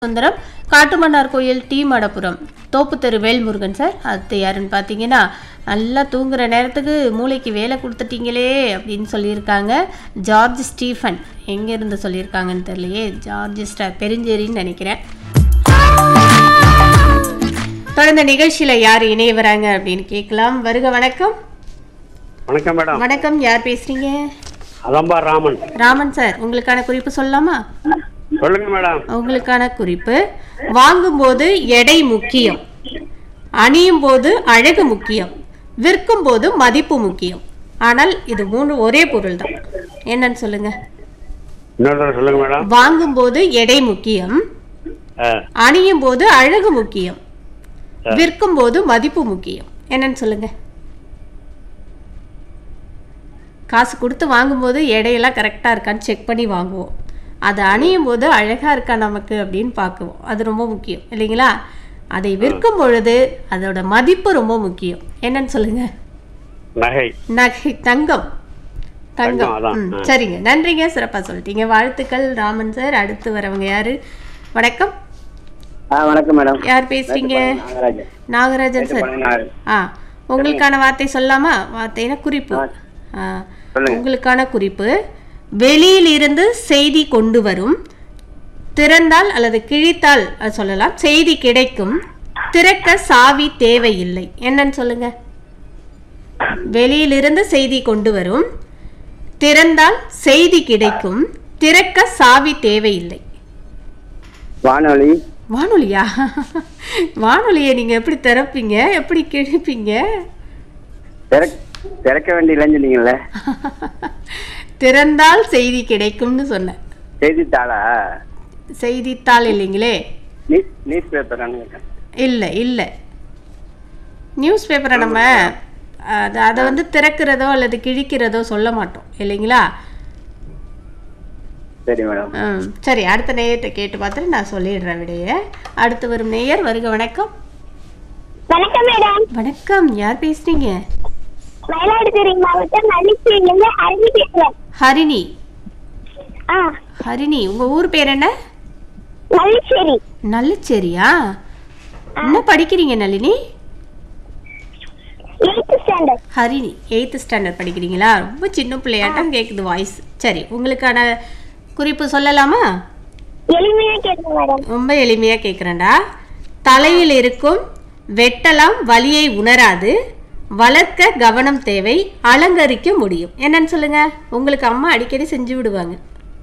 சுந்தரம் காட்டுமன்னார் கோயில் டி மடப்புரம் தோப்பு தெரு வேல்முருகன் சார் அது யாருன்னு பார்த்தீங்கன்னா நல்லா தூங்குற நேரத்துக்கு மூளைக்கு வேலை கொடுத்துட்டீங்களே அப்படின்னு சொல்லியிருக்காங்க ஜார்ஜ் ஸ்டீஃபன் எங்கேருந்து சொல்லியிருக்காங்கன்னு தெரியலையே ஜார்ஜ் ஸ்டா பெருஞ்சேரின்னு நினைக்கிறேன் தொடர்ந்த நிகழ்ச்சியில் யார் இணைய வராங்க அப்படின்னு கேட்கலாம் வருக வணக்கம் வணக்கம் மேடம் வணக்கம் யார் பேசுறீங்க அதம்பா ராமன் ராமன் சார் உங்களுக்கான குறிப்பு சொல்லலாமா சொல்லுங்க மேடம் உங்களுக்கான குறிப்பு வாங்கும்போது எடை முக்கியம் அணியும் போது அழகு முக்கியம் விற்கும் போது மதிப்பு முக்கியம் ஆனால் இது மூணு ஒரே பொருள் தான் என்னன்னு சொல்லுங்க இன்னொரு தடவை சொல்லுங்க மேடம் வாங்கும்போது எடை முக்கியம் ஆ, அணியும் போது அழகு முக்கியம் ஆ. விற்கும் போது மதிப்பு முக்கியம் என்னன்னு சொல்லுங்க காசு கொடுத்து வாங்கும்போது எடையெல்லாம் கரெக்டாக இருக்கான்னு செக் பண்ணி வாங்குவோம் அதை அணியும் போது அழகாக இருக்கா நமக்கு அப்படின்னு பார்க்குவோம் அது ரொம்ப முக்கியம் இல்லைங்களா அதை விற்கும் பொழுது அதோட மதிப்பு ரொம்ப முக்கியம் என்னன்னு சொல்லுங்க நகை நகை தங்கம் தங்கம் தங்கம், அதான். ம், ஆ. சரிங்க நன்றிங்க சிறப்பாக சொல்லிட்டீங்க வாழ்த்துக்கள் ராமன் சார் அடுத்து வரவங்க யாரு வணக்கம் ஆ வணக்கம் மேடம் யார் பேசுறீங்க நாகராஜன் நாகராஜன் சார் பதினாறு. ஆ உங்களுக்கான வார்த்தை சொல்லாமா வார்த்தைனா குறிப்பு ஆ, சொல்லுங்க. உங்களுக்கான குறிப்பு வெளியிலிருந்து செய்தி கொண்டு வரும் திறந்தால் அல்லது கிழித்தால் அது சொல்லலாம் செய்தி கிடைக்கும் திறக்க சாவி தேவையில்லை என்னன்னு சொல்லுங்க வெளியிலிருந்து செய்தி கொண்டு வரும் திறந்தால் செய்தி கிடைக்கும் திறக்க சாவி தேவையில்லை வானொலி வானொலியா வானொலியை நீங்க எப்படி திறப்பீங்க எப்படி கிழிப்பீங்க திறக் திறக்க வேண்டிய இல்லைன்னு சொன்னீங்கல்ல திறந்தால் செய்தி கிடைக்கும்னு சொன்னேன் செய்தித்தாளா செய்தித்தாள் இல்லைங்களே நியூஸ் நியூஸ் பேப்பர் இல்லை இல்லை நியூஸ் பேப்பரை நம்ம அது அதை வந்து திறக்கிறதோ அல்லது கிழிக்கிறதோ சொல்ல மாட்டோம் இல்லைங்களா சரி மேடம் ம் சரி அடுத்த நேயத்தை கேட்டு பார்த்துட்டு நான் சொல்லிடுறேன் விடைய அடுத்து வரும் நேயர் வருக வணக்கம் வணக்கம் மேடம் வணக்கம் யார் பேசுறீங்க மயிலாடுதுறை மாவட்டம் நல்லிச்சேரியிலிருந்து ஹரிணி பேசுறேன் ஹரிணி ஆ ஹரிணி உங்க ஊர் பேர் என்ன நல்லிச்சேரி நல்லச்சேரியா என்ன படிக்கிறீங்க Nalini eighth standard Harini eighth standard படிக்கிறீங்களா ரொம்ப சின்ன பிள்ளையாட்டம் கேட்குது வாய்ஸ் சரி உங்களுக்கான குறிப்பு சொல்லலாமா எளிமையா கேட்கும் மேடம் ரொம்ப எளிமையாக கேட்குறேன்டா தலையில் இருக்கும் வெட்டலாம் வலியை உணராது வளர்க்க கவனம் தேவை அலங்கரிக்க முடியும் என்னன்னு சொல்லுங்க உங்களுக்கு அம்மா அடிக்கடி செஞ்சு விடுவாங்க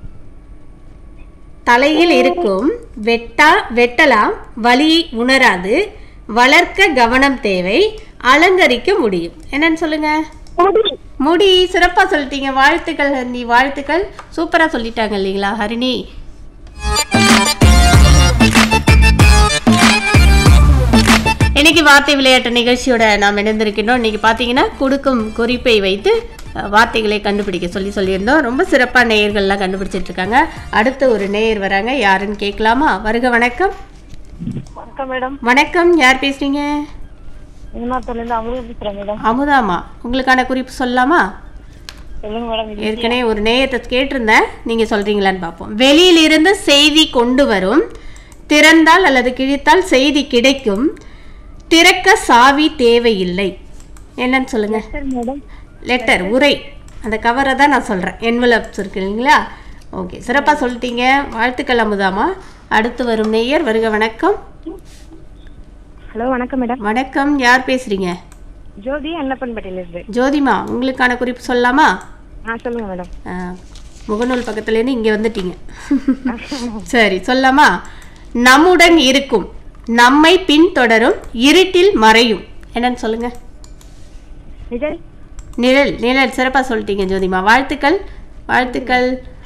தலையில் இருக்கும் வெட்டா வெட்டலாம் வலியை உணராது வளர்க்க கவனம் தேவை அலங்கரிக்க முடியும் என்னன்னு சொல்லுங்க முடி முடி சிறப்பா சொல்லிட்டீங்க வாழ்த்துக்கள் ஹரிணி வாழ்த்துக்கள் சூப்பரா சொல்லிட்டாங்க இல்லைங்களா ஹரிணி இன்னைக்கு வார்த்தை விளையாட்டு நிகழ்ச்சியோட நாம் இணைந்திருக்கின்றோம் இன்னைக்கு பார்த்தீங்கன்னா கொடுக்கும் குறிப்பை வைத்து அஹ், வார்த்தைகளை கண்டுபிடிக்க சொல்லி சொல்லியிருந்தோம் ரொம்ப சிறப்பாக நேயர்கள்லாம் கண்டுபிடிச்சிட்டு இருக்காங்க அடுத்து ஒரு நேயர் வராங்க யாருன்னு கேட்கலாமா வருக வணக்கம் வணக்கம் மேடம் வணக்கம் யார் பேசுறீங்க இருந்து அமுதம் பேசுறேன் மேடம் அமுதாமா உங்களுக்கான குறிப்பு சொல்லலாமா சொல்லுங்க மேடம் இது ஏற்கனவே ஒரு நேயத்தை கேட்டிருந்தேன் நீங்க சொல்றீங்களான்னு பார்ப்போம் வெளியிலிருந்து செய்தி கொண்டு வரும் திறந்தால் அல்லது கிழித்தால் செய்தி கிடைக்கும் திறக்க சாவி தேவையில்லை என்னன்னு சொல்லுங்க மேடம் லெட்டர் உரை அந்த கவரை தான் நான் சொல்றேன் என்வலப்ஸ் இருக்கு இல்லைங்களா ஓகே சிறப்பா சொல்லிட்டீங்க வாழ்த்துக்கள் அமுதாமா அடுத்து வரும் நேயர் வருக வணக்கம் ஹலோ வணக்கம் மேடம் வணக்கம் யார் பேசுறீங்க ஜோதி அன்னப்பன்பட்டியில இருந்து ஜோதிமா உங்களுக்கான குறிப்பு சொல்லலாமா ஆ சொல்லுங்க மேடம் ஆ, முகநூல் பக்கத்துலேருந்து இங்கே வந்துட்டீங்க சரி சொல்லாமா நம்முடன் இருக்கும் நம்மை பின்தொடரும் இருட்டில் மறையும் என்னன்னு சொல்லுங்க விஜய் நிழல் நிழல் சிறப்பாக சொல்லிட்டீங்க ஜோதிமா வாழ்த்துக்கள் வாழ்த்துக்கள்